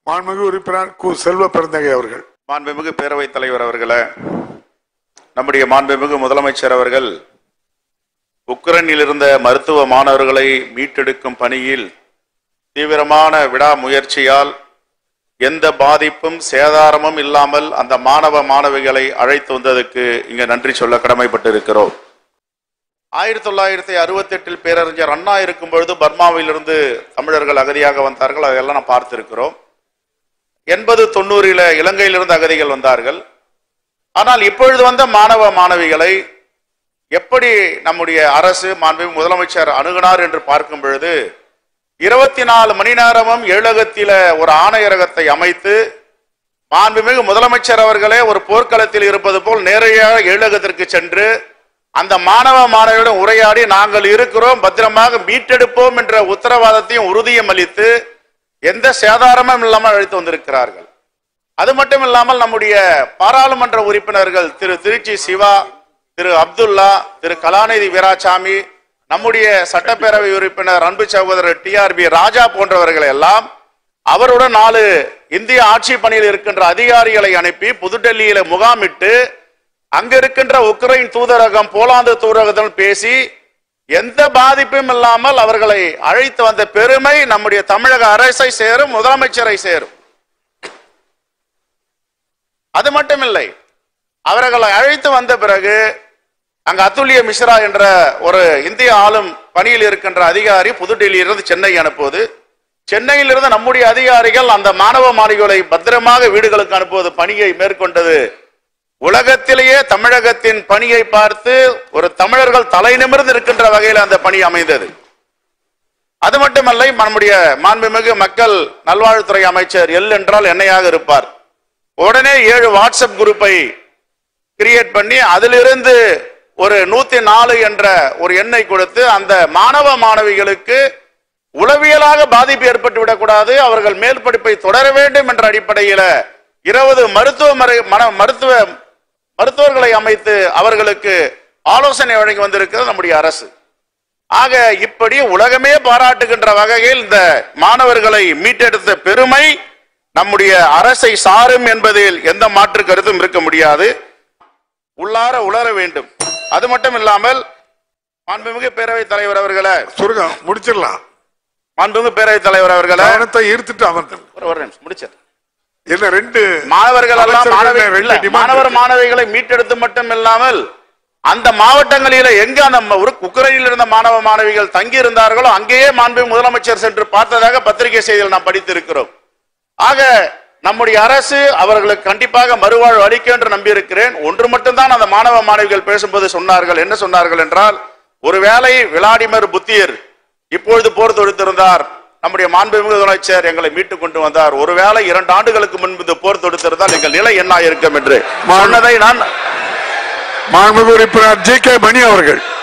மாண்புமிகு உறுப்பினர் கு செல்வ பெருந்தகை அவர்கள் மாண்புமிகு பேரவைத் தலைவர் அவர்களே நம்முடைய மாண்புமிகு முதலமைச்சர் அவர்கள் உக்ரைனில் இருந்த மருத்துவ மாணவர்களை மீட்டெடுக்கும் பணியில் தீவிரமான விடாமுயற்சியால் எந்த பாதிப்பும் சேதாரமும் இல்லாமல் அந்த மாணவ மாணவிகளை அழைத்து வந்ததற்கு இங்க நன்றி சொல்ல கடமைப்பட்டிருக்கிறோம் ஆயிரத்தி தொள்ளாயிரத்தி அறுபத்தி எட்டில் பேரறிஞர் அண்ணா இருக்கும் பொழுது பர்மாவிலிருந்து தமிழர்கள் அகதியாக வந்தார்கள் அதெல்லாம் நாம் பார்த்திருக்கிறோம் எண்பது தொண்ணூறில இலங்கையிலிருந்து அகதிகள் வந்தார்கள் ஆனால் இப்பொழுது வந்த மாணவ மாணவிகளை எப்படி நம்முடைய அரசு மாண்புமிகு முதலமைச்சர் அணுகினார் என்று பார்க்கும் பொழுது இருபத்தி நாலு மணி நேரமும் ஏழகத்தில ஒரு ஆணையரகத்தை அமைத்து மாண்புமிகு முதலமைச்சர் அவர்களே ஒரு போர்க்களத்தில் இருப்பது போல் நேரடியாக ஏழகத்திற்கு சென்று அந்த மாணவ மாணவியுடன் உரையாடி நாங்கள் இருக்கிறோம் பத்திரமாக மீட்டெடுப்போம் என்ற உத்தரவாதத்தையும் உறுதியும் அளித்து எந்த சேதாரமும் இல்லாமல் அழைத்து வந்திருக்கிறார்கள் அது மட்டும் இல்லாமல் நம்முடைய பாராளுமன்ற உறுப்பினர்கள் திரு திருச்சி சிவா திரு அப்துல்லா திரு கலாநிதி வீராசாமி நம்முடைய சட்டப்பேரவை உறுப்பினர் அன்பு சகோதரர் டிஆர்பி ராஜா போன்றவர்கள் எல்லாம் அவருடன் நாலு இந்திய ஆட்சி பணியில் இருக்கின்ற அதிகாரிகளை அனுப்பி புதுடெல்லியில முகாமிட்டு அங்க இருக்கின்ற உக்ரைன் தூதரகம் போலாந்து தூதரகத்தில் பேசி எந்த பாதிப்பும் இல்லாமல் அவர்களை அழைத்து வந்த பெருமை நம்முடைய தமிழக அரசை சேரும் முதலமைச்சரை சேரும் அது மட்டுமில்லை அவர்களை அழைத்து வந்த பிறகு அங்க அத்துல்ய மிஸ்ரா என்ற ஒரு இந்திய ஆளும் பணியில் இருக்கின்ற அதிகாரி புதுடெல்லியிலிருந்து சென்னை அனுப்புவது சென்னையிலிருந்து நம்முடைய அதிகாரிகள் அந்த மாணவ மாணவிகளை பத்திரமாக வீடுகளுக்கு அனுப்புவது பணியை மேற்கொண்டது உலகத்திலேயே தமிழகத்தின் பணியை பார்த்து ஒரு தமிழர்கள் தலை நிமிர்ந்து இருக்கின்ற வகையில் அந்த பணி அமைந்தது அது மட்டுமல்ல நம்முடைய மாண்புமிகு மக்கள் நல்வாழ்வுத்துறை அமைச்சர் எல் என்றால் என்னையாக இருப்பார் உடனே ஏழு வாட்ஸ்அப் குரூப்பை கிரியேட் பண்ணி அதிலிருந்து ஒரு நூத்தி நாலு என்ற ஒரு எண்ணை கொடுத்து அந்த மாணவ மாணவிகளுக்கு உளவியலாக பாதிப்பு ஏற்பட்டு விடக்கூடாது அவர்கள் மேல் படிப்பை தொடர வேண்டும் என்ற அடிப்படையில இருபது மருத்துவ மறை மன மருத்துவ மருத்துவர்களை அமைத்து அவர்களுக்கு ஆலோசனை வழங்கி வந்திருக்கிறது நம்முடைய அரசு ஆக இப்படி உலகமே பாராட்டுகின்ற வகையில் இந்த மாணவர்களை மீட்டெடுத்த பெருமை நம்முடைய அரசை சாரும் என்பதில் எந்த மாற்று கருத்தும் இருக்க முடியாது உள்ளார உளர வேண்டும் அது மட்டும் இல்லாமல் மாண்புமிகு பேரவைத் தலைவர் அவர்களே சுருக்கம் முடிச்சிடலாம் மாண்புமிகு பேரவைத் தலைவர் அவர்களே கவனத்தை ஈர்த்துட்டு அமர்ந்தல் ஒரு ஒரு நிமிஷம் முடிச்சது என்ன ரெண்டு மாணவர்கள் எல்லாம் அமைச்சர்கள் மாணவி ரெண்டு இல்ல, demand மாணவர் இருக்கு. மாணவிகளை மீட்டெடுத்து மட்டும் இல்லாமல் அந்த மாவட்டங்களில எங்க அந்த ம- உரு- உக்ரைனில் இருந்த மாணவ மாணவிகள் தங்கி இருந்தார்களோ அங்கேயே மாண்பு முதலமைச்சர் சென்று பார்த்ததாக பத்திரிகை செய்தியில் நாம் படித்திருக்கிறோம் ஆக நம்முடைய அரசு அவர்களுக்கு கண்டிப்பாக மறுவாழ்வு அளிக்கும் என்று நம்பியிருக்கிறேன் ஒன்று மட்டும்தான் அந்த மாணவ மாணவிகள் பேசும்போது சொன்னார்கள் என்ன சொன்னார்கள் என்றால் ஒருவேளை விளாடிமிர் புத்தியர் இப்பொழுது போர் தொடுத்திருந்தார் நம்முடைய மாண்புமிகு முதலமைச்சர் எங்களை மீட்டுக் கொண்டு வந்தார் ஒருவேளை இரண்டு ஆண்டுகளுக்கு முன்பு இந்த போர் தொடுத்திருந்தால் எங்கள் நிலை என்ன இருக்கும் என்று சொன்னதை நான் மாண்புமிகு உறுப்பினர் ஜி கே மணி அவர்கள்